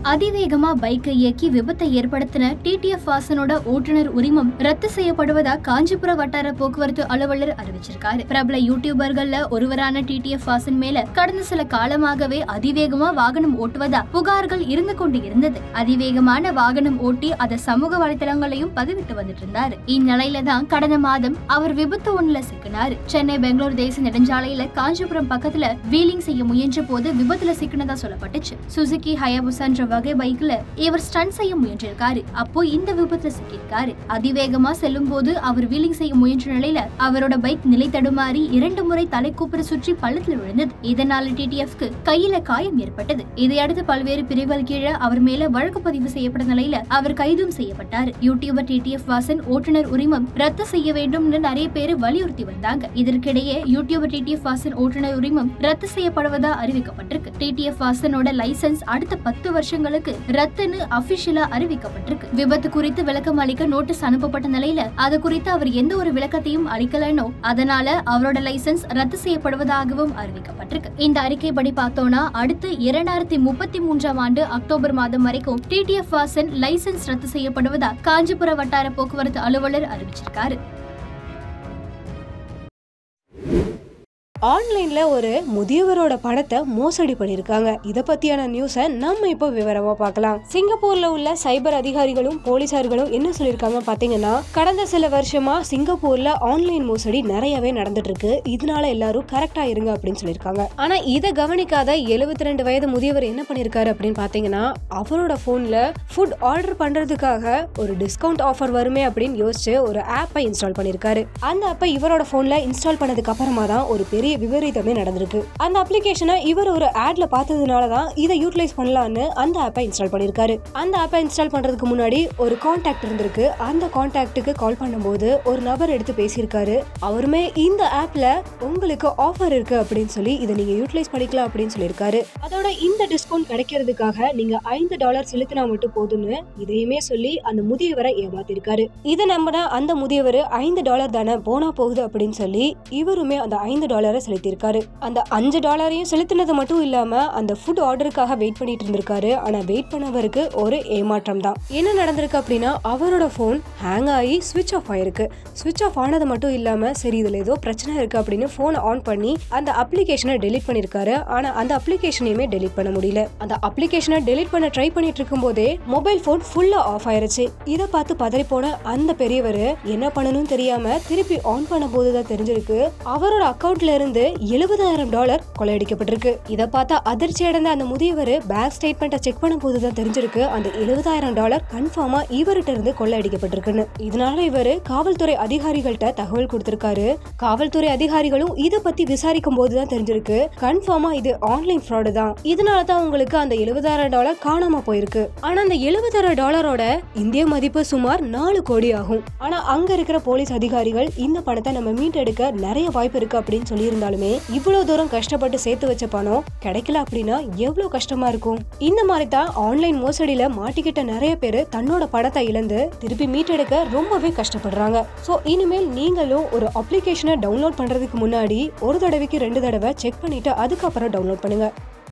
அதிவேகமா பைக்கை இயக்கி விபத்தை ஏற்படுத்தின டிடிஎஃப் வாசனோட ஓட்டுநர் உரிமம் ரத்து செய்யப்படுவதா காஞ்சிபுர வட்டார போக்குவரத்து அலுவலர் அறிவிச்சிருக்காரு பிரபல யூடியூபர்கள்ல ஒருவரான டிடிஎஃப் வாசன் மேல கடந்த சில காலமாகவே அதிவேகமா வாகனம் ஓட்டுவதா புகார்கள் இருந்து கொண்டு இருந்தது அதிவேகமான வாகனம் ஓட்டி அதை சமூக வலைதளங்களையும் பதிவிட்டு வந்துட்டு இருந்தாரு இந்நிலையில தான் கடந்த மாதம் அவர் விபத்து ஒண்ணுல சிக்கினாரு சென்னை பெங்களூர் தேசிய நெடுஞ்சாலையில காஞ்சிபுரம் பக்கத்துல வீலிங் செய்ய முயன்ற போது விபத்துல சிக்கினதா சொல்லப்பட்டுச்சு சுசுகி ஹயாபுசான்ற வகை பைக்ல இவர் ஸ்டன் செய்ய முயன்றிருக்காரு அப்போ இந்த விபத்துல சிக்கியிருக்காரு அதிவேகமா செல்லும் போது அவர் வீலிங் செய்ய முயன்ற நிலையில அவரோட பைக் நிலை தடுமாறி இரண்டு முறை தலைக்கூப்புற சுற்றி பள்ளத்துல விழுந்தது இதனால டிடிஎஃப்க்கு கையில காயம் ஏற்பட்டது இதையடுத்து பல்வேறு பிரிவுகள் கீழே அவர் மேல வழக்கு பதிவு செய்யப்பட்ட நிலையில அவர் கைதும் செய்யப்பட்டார் யூடியூபர் டிடிஎஃப் வாசன் ஓட்டுநர் உரிமம் ரத்து செய்ய வேண்டும்னு நிறைய பேர் வலியுறுத்தி வந்தாங்க இதற்கிடையே யூடியூபர் டிடிஎஃப் வாசன் ஓட்டுநர் உரிமம் ரத்து செய்யப்படுவதா அறிவிக்கப்பட்டிருக்கு டிடிஎஃப் வாசனோட லைசென்ஸ் அடுத்த பத்து வருஷங்களுக்கு ரத்துன்னு அபிஷியலா அறிவிக்கப்பட்டிருக்கு விபத்து குறித்து விளக்கம் அளிக்க நோட்டீஸ் அனுப்பப்பட்ட நிலையில அது குறித்து அவர் எந்த ஒரு விளக்கத்தையும் அளிக்கலனோ அதனால அவரோட லைசென்ஸ் ரத்து செய்யப்படுவதாகவும் அறிவிக்கப்பட்டிருக்கு இந்த அறிக்கைப்படி பார்த்தோம்னா அடுத்து இரண்டாயிரத்தி முப்பத்தி மூன்றாம் ஆண்டு அக்டோபர் மாதம் வரைக்கும் டிடிஎஃப் வாசன் லைசென்ஸ் ரத்து செய்யப்படுவதா காஞ்சிபுர வட்டார போக்குவரத்து அலுவலர் அறிவிச்சிருக்காரு ஆன்லைன்ல ஒரு முதியவரோட பணத்தை மோசடி பண்ணிருக்காங்க இத பத்தியான நியூஸை நம்ம இப்போ விவரமா பார்க்கலாம் சிங்கப்பூர்ல உள்ள சைபர் அதிகாரிகளும் போலீசார்களும் என்ன சொல்லிருக்காங்க பாத்தீங்கன்னா கடந்த சில வருஷமா சிங்கப்பூர்ல ஆன்லைன் மோசடி நிறையவே நடந்துட்டு இருக்கு இதனால எல்லாரும் கரெக்டா இருங்க அப்படின்னு சொல்லிருக்காங்க ஆனா இதை கவனிக்காத 72 ரெண்டு வயது முதியவர் என்ன பண்ணிருக்காரு அப்படின்னு பாத்தீங்கன்னா அவரோட போன்ல ஃபுட் ஆர்டர் பண்றதுக்காக ஒரு டிஸ்கவுண்ட் ஆஃபர் வருமே அப்படின்னு யோசிச்சு ஒரு ஆப்பை இன்ஸ்டால் பண்ணிருக்காரு அந்த ஆப்பை இவரோட போன்ல இன்ஸ்டால் பண்ணதுக்கு அப்புறமா தான் ஒரு பெரிய விபரீதமே நடந்திருக்கு அந்த அப்ளிகேஷனை இவர் ஒரு ஆட்ல பார்த்ததுனால தான் இதை யூட்டிலைஸ் பண்ணலான்னு அந்த ஆப்பை இன்ஸ்டால் பண்ணிருக்காரு அந்த ஆப்பை இன்ஸ்டால் பண்றதுக்கு முன்னாடி ஒரு கான்டாக்ட் இருந்திருக்கு அந்த கான்டாக்ட்டுக்கு கால் பண்ணும்போது ஒரு நபர் எடுத்து பேசியிருக்காரு அவருமே இந்த ஆப்ல உங்களுக்கு ஆஃபர் இருக்கு அப்படின்னு சொல்லி இதை நீங்க யூட்டிலைஸ் பண்ணிக்கலாம் அப்படின்னு சொல்லியிருக்காரு அதோட இந்த டிஸ்கவுண்ட் கிடைக்கிறதுக்காக நீங்க ஐந்து டாலர் செலுத்தினா மட்டும் போதும்னு இதையுமே சொல்லி அந்த முதியவரை ஏமாத்திருக்காரு இதை நம்பின அந்த முதியவர் ஐந்து டாலர் தானே போனா போகுது அப்படின்னு சொல்லி இவருமே அந்த ஐந்து டாலரை செலுத்தியிருக்காரு அந்த அஞ்சு டாலரையும் செலுத்தினது மட்டும் இல்லாம அந்த ஃபுட் ஆர்டருக்காக வெயிட் பண்ணிட்டு இருந்திருக்காரு ஆனா வெயிட் பண்ணவருக்கு ஒரு ஏமாற்றம் தான் என்ன நடந்திருக்கு அப்படின்னா அவரோட ஃபோன் ஹேங் ஆகி ஸ்விட்ச் ஆஃப் ஆயிருக்கு ஸ்விட்ச் ஆஃப் ஆனது மட்டும் இல்லாம சரி இதுல ஏதோ பிரச்சனை இருக்கு அப்படின்னு போனை ஆன் பண்ணி அந்த அப்ளிகேஷனை டெலீட் பண்ணிருக்காரு ஆனா அந்த அப்ளிகேஷனையுமே டெலீட் பண்ண முடியல அந்த அப்ளிகேஷனை டெலீட் பண்ண ட்ரை பண்ணிட்டு இருக்கும் போதே மொபைல் போன் ஃபுல்லா ஆஃப் ஆயிருச்சு இதை பார்த்து பதறி போன அந்த பெரியவர் என்ன பண்ணணும்னு தெரியாம திருப்பி ஆன் பண்ண போதுதான் தெரிஞ்சிருக்கு அவரோட அக்கவுண்ட்ல இருந்து எழுபதாயிரம் டாலர் கொள்ளையடிக்கப்பட்டிருக்கு இதை பார்த்தா அதிர்ச்சி அடைந்த அந்த முதியவர் பேங்க் ஸ்டேட்மெண்ட்டை செக் பண்ணும் போதுதான் தெரிஞ்சிருக்கு அந்த எழுபதாயிரம் டாலர் கன்ஃபார்மா இவர்கிட்ட இருந்து கொள்ளையடிக்கப்பட்டிருக்குன்னு இதனால இவரு காவல்துறை அதிகாரிகள்கிட்ட தகவல் கொடுத்திருக்காரு காவல்துறை அதிகாரிகளும் இதை பத்தி விசாரிக்கும் போதுதான் தெரிஞ்சிருக்கு கன்ஃபார்மா இது ஆன்லைன் ஃப்ராடு தான் இதனால தான் உங்களுக்கு அந்த எழுபதாயிரம் டாலர் காணாம போயிருக்கு ஆனா அந்த எழுபதாயிரம் டாலரோட இந்திய மதிப்பு சுமார் நாலு கோடி ஆகும் ஆனா அங்க இருக்கிற போலீஸ் அதிகாரிகள் இந்த பணத்தை நம்ம மீட்டெடுக்க நிறைய வாய்ப்பு இருக்கு அப்படின்னு சொல்லியிருந்தாலுமே இவ்வளவு தூரம் கஷ்டப்பட்டு சேர்த்து வச்ச பணம் கிடைக்கல அப்படின்னா எவ்வளவு கஷ்டமா இருக்கும் இந்த மாதிரி தான் ஆன்லைன் மோசடியில மாட்டிக்கிட்ட நிறைய பேர் தன்னோட பணத்தை இழந்து திருப்பி மீட்டெடுக்க ரொம்பவே கஷ்டப்படுறாங்க ஸோ இனிமேல் நீங்களும் ஒரு அப்ளிகேஷனை டவுன்லோட் பண்றதுக்கு முன்னாடி ஒரு தடவைக்கு ரெண்டு தடவை செக் பண்ணிட்டு அதுக்கப்புறம் டவுன்லோட் பண்ணுங்க